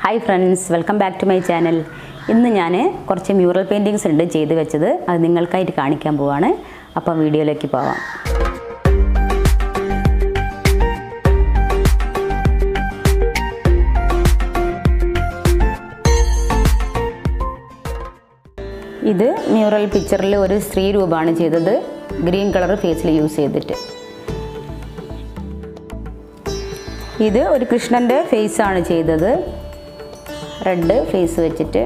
hi friends welcome back to my channel ഇന്ന് ഞാൻ കുറച്ച് മ്യൂറൽ പെയിൻറ്റിങ്സ് ഉണ്ട് ചെയ്ത് വെച്ചത് അത് നിങ്ങൾക്കായിട്ട് കാണിക്കാൻ പോവാണ് അപ്പം വീഡിയോയിലേക്ക് പോവാം ഇത് മ്യൂറൽ പിക്ചറിൽ ഒരു സ്ത്രീ രൂപമാണ് ചെയ്തത് ഗ്രീൻ കളർ ഫേസിൽ യൂസ് ചെയ്തിട്ട് ഇത് ഒരു കൃഷ്ണൻ്റെ ഫേസാണ് ചെയ്തത് റെഡ് ഫേസ് വെച്ചിട്ട്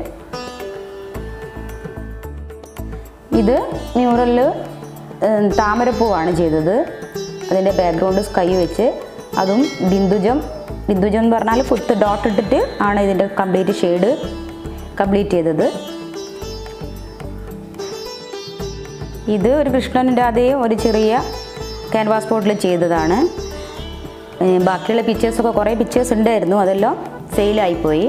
ഇത് മ്യൂറലിൽ താമരപ്പൂവാണ് ചെയ്തത് അതിൻ്റെ ബാക്ക്ഗ്രൗണ്ട് സ്കൈ വെച്ച് അതും ബിന്ദുജം ബിന്ദുജം എന്ന് പറഞ്ഞാൽ കുത്ത് ഡോട്ട് ഇട്ടിട്ട് ആണ് ഇതിൻ്റെ കംപ്ലീറ്റ് ഷെയ്ഡ് കംപ്ലീറ്റ് ചെയ്തത് ഇത് ഒരു കൃഷ്ണൻ്റെ അതേ ഒരു ചെറിയ ക്യാൻവാസ് ബോർഡിൽ ചെയ്തതാണ് ഏ, ബാക്കിയുള്ള പിക്ചേഴ്സൊക്കെ കുറേ പിക്ചേഴ്സ് ഉണ്ടായിരുന്നു അതെല്ലാം സെയിലായിപ്പോയി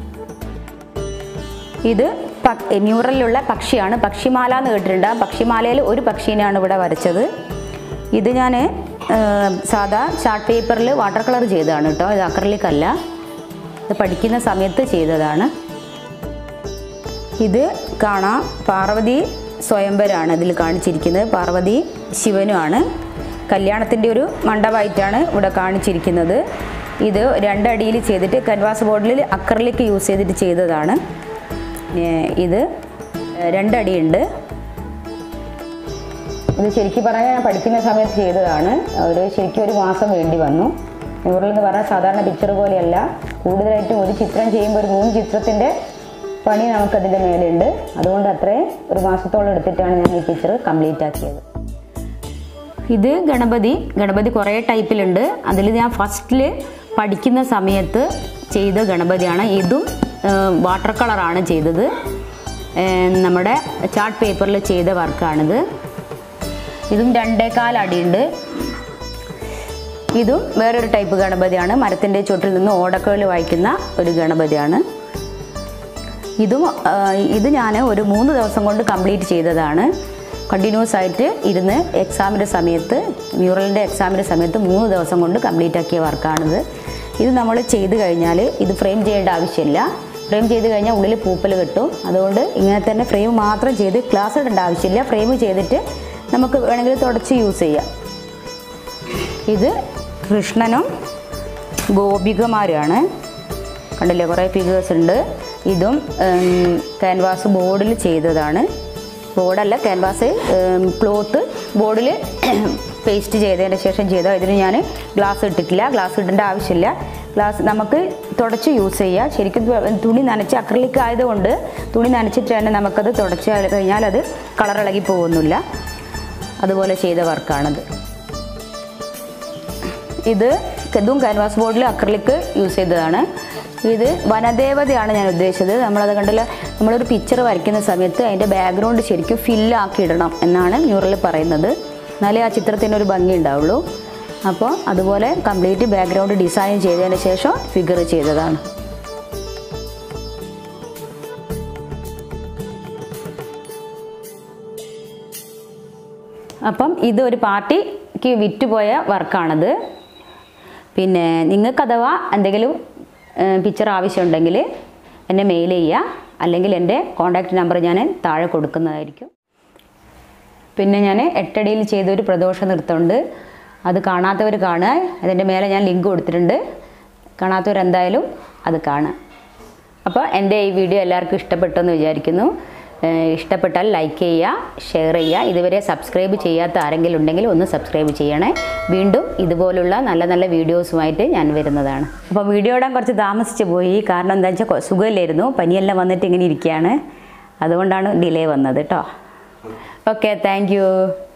ഇത് പ- മ്യൂറലിലുള്ള പക്ഷിയാണ് പക്ഷിമാല എന്ന് കേട്ടിട്ടുണ്ട് ആ പക്ഷിമാലയിൽ ഒരു പക്ഷീനെയാണ് ഇവിടെ വരച്ചത് ഇത് ഞാൻ സാധാ ചാർട്ട് പേപ്പറിൽ വാട്ടർ കളർ ചെയ്തതാണ് കേട്ടോ ഇത് അക്രലിക് അല്ല ഇത് പഠിക്കുന്ന സമയത്ത് ചെയ്തതാണ് ഇത് കാണാം പാർവതി സ്വയംവരാണ് ഇതിൽ കാണിച്ചിരിക്കുന്നത് പാർവതി ശിവനുമാണ് കല്യാണത്തിൻ്റെ ഒരു മണ്ഡപമായിട്ടാണ് ഇവിടെ കാണിച്ചിരിക്കുന്നത് ഇത് രണ്ടടിയിൽ ചെയ്തിട്ട് കൻവാസ് ബോർഡിൽ അക്രലിക്ക് യൂസ് ചെയ്തിട്ട് ചെയ്തതാണ് ഏർ ഇത് രണ്ടടിയുണ്ട് ഇത് ശരിക്കും പറഞ്ഞാൽ ഞാൻ പഠിക്കുന്ന സമയത്ത് ചെയ്തതാണ് ഒരു ശരിക്കും ഒരു മാസം വേണ്ടി വന്നു മ്യൂറൽ എന്ന് പറഞ്ഞാൽ സാധാരണ പിക്ചർ പോലെയല്ല കൂടുതലായിട്ടും ഒരു ചിത്രം ചെയ്യുമ്പോൾ ഒരു മൂന്ന് ചിത്രത്തിൻ്റെ പണി നമുക്കതിൻ്റെ മേലെയുണ്ട് അതുകൊണ്ട് അത്രയും ഒരു മാസത്തോളം എടുത്തിട്ടാണ് ഞാൻ ഈ പിക്ചർ കംപ്ലീറ്റ് ആക്കിയത് ഇത് ഗണപതി ഗണപതി കുറേ ടൈപ്പിലുണ്ട് അതിൽ ഞാൻ ഫസ്റ്റിൽ പഠിക്കുന്ന സമയത്ത് ചെയ്ത ഗണപതിയാണ് ഇതും വാട്ടർ കളറാണ് ചെയ്തത് ഏർ നമ്മുടെ ചാർട്ട് പേപ്പറിൽ ചെയ്ത വർക്കാണിത് ഇതും രണ്ടേകാൽ അടിയുണ്ട് ഇതും വേറൊരു ടൈപ്പ് ഗണപതിയാണ് മരത്തിൻ്റെ ചുവട്ടിൽ നിന്ന് ഓടക്കോല് വായിക്കുന്ന ഒരു ഗണപതിയാണ് ഇതും ആ, ഇത് ഞാൻ ഒരു മൂന്ന് ദിവസം കൊണ്ട് കംപ്ലീറ്റ് ചെയ്തതാണ് കണ്ടിന്യൂസ് ആയിട്ട് ഇരുന്ന് എക്സാമിൻ്റെ സമയത്ത് മ്യൂറലിൻ്റെ എക്സാമിൻ്റെ സമയത്ത് മൂന്ന് ദിവസം കൊണ്ട് കംപ്ലീറ്റ് ആക്കിയ വർക്കാണിത് ഇത് നമ്മൾ ചെയ്ത് കഴിഞ്ഞാൽ ഇത് ഫ്രെയിം ചെയ്യേണ്ട ആവശ്യമില്ല ഫ്രെയിം ചെയ്ത് കഴിഞ്ഞാൽ ഉള്ളിൽ പൂപ്പൽ കിട്ടും അതുകൊണ്ട് ഇങ്ങനെ തന്നെ ഫ്രെയിം മാത്രം ചെയ്ത് ക്ലാസ് ഇടേണ്ട ആവശ്യമില്ല ഫ്രെയിം ചെയ്തിട്ട് നമുക്ക് വേണമെങ്കിൽ തുടച്ച് യൂസ് ചെയ്യാം ഇത് കൃഷ്ണനും ഗോപികമാരാണ് കണ്ടില്ലേ കുറേ ഫിഗേഴ്സ് ഉണ്ട് ഇതും ക്യാൻവാസ് ബോർഡിൽ ചെയ്തതാണ് ബോർഡല്ല ക്യാൻവാസ് ക്ലോത്ത് ബോർഡിൽ പേസ്റ്റ് ചെയ്തതിന് ശേഷം ചെയ്ത ഇതിന് ഞാൻ ഗ്ലാസ് ഇട്ടിട്ടില്ല ഗ്ലാസ് ഇടേണ്ട ആവശ്യമില്ല ഗ്ലാസ് നമുക്ക് തുടച്ച് യൂസ് ചെയ്യാം ശരിക്കും തു- തുണി നനച്ച് അക്രലിക് ആയതുകൊണ്ട് തുണി നനച്ചിട്ട് തന്നെ നമുക്കത് തുടച്ച് കഴിഞ്ഞാൽ അത് കളർ ഇളകി പോകുന്നില്ല അതുപോലെ ചെയ്ത വർക്കാണത് ഇത് ഇതും ക്യാൻവാസ് ബോർഡിൽ അക്രലിക്ക് യൂസ് ചെയ്തതാണ് ഇത് വനദേവതയാണ് ഞാൻ ഉദ്ദേശിച്ചത് നമ്മളത് കണ്ടില്ല നമ്മളൊരു പിക്ചർ വരയ്ക്കുന്ന സമയത്ത് അതിൻ്റെ ബാക്ക്ഗ്രൗണ്ട് ശരിക്കും ഫില്ലാക്കി ഇടണം എന്നാണ് മ്യൂറൽ പറയുന്നത് എന്നാലേ ആ ചിത്രത്തിന് ഒരു ഭംഗി ഉണ്ടാവുള്ളൂ അപ്പോൾ അതുപോലെ കംപ്ലീറ്റ് ബാക്ക്ഗ്രൗണ്ട് ഡിസൈൻ ചെയ്തതിന് ശേഷം ഫിഗർ ചെയ്തതാണ് അപ്പം ഇത് ഒരു പാർട്ടിക്ക് വിറ്റുപോയ വർക്കാണത് പിന്നെ നിങ്ങൾക്ക് അഥവാ എന്തെങ്കിലും പിക്ചർ ആവശ്യമുണ്ടെങ്കിൽ എന്നെ മെയിൽ ചെയ്യുക അല്ലെങ്കിൽ എൻ്റെ കോൺടാക്റ്റ് നമ്പർ ഞാൻ താഴെ കൊടുക്കുന്നതായിരിക്കും പിന്നെ ഞാൻ എട്ടടിയിൽ ചെയ്തൊരു പ്രദോഷ നൃത്തമുണ്ട് അത് കാണാത്തവർ കാണുക അതിൻ്റെ മേലെ ഞാൻ ലിങ്ക് കൊടുത്തിട്ടുണ്ട് കാണാത്തവർ എന്തായാലും അത് കാണുക അപ്പോൾ എൻ്റെ ഈ വീഡിയോ എല്ലാവർക്കും ഇഷ്ടപ്പെട്ടെന്ന് വിചാരിക്കുന്നു ഏഹ് ഇഷ്ടപ്പെട്ടാൽ ലൈക്ക് ചെയ്യുക ഷെയർ ചെയ്യുക ഇതുവരെ സബ്സ്ക്രൈബ് ചെയ്യാത്ത ആരെങ്കിലും ഉണ്ടെങ്കിൽ ഒന്ന് സബ്സ്ക്രൈബ് ചെയ്യണേ വീണ്ടും ഇതുപോലുള്ള നല്ല നല്ല വീഡിയോസുമായിട്ട് ഞാൻ വരുന്നതാണ് അപ്പോൾ വീഡിയോ ഇടാൻ കുറച്ച് താമസിച്ച് പോയി കാരണം എന്താ വെച്ചാൽ സുഖമില്ലായിരുന്നു പനിയെല്ലാം വന്നിട്ട് ഇങ്ങനെ ഇരിക്കുകയാണ് അതുകൊണ്ടാണ് ഡിലേ വന്നത് കേട്ടോ ഓക്കെ താങ്ക്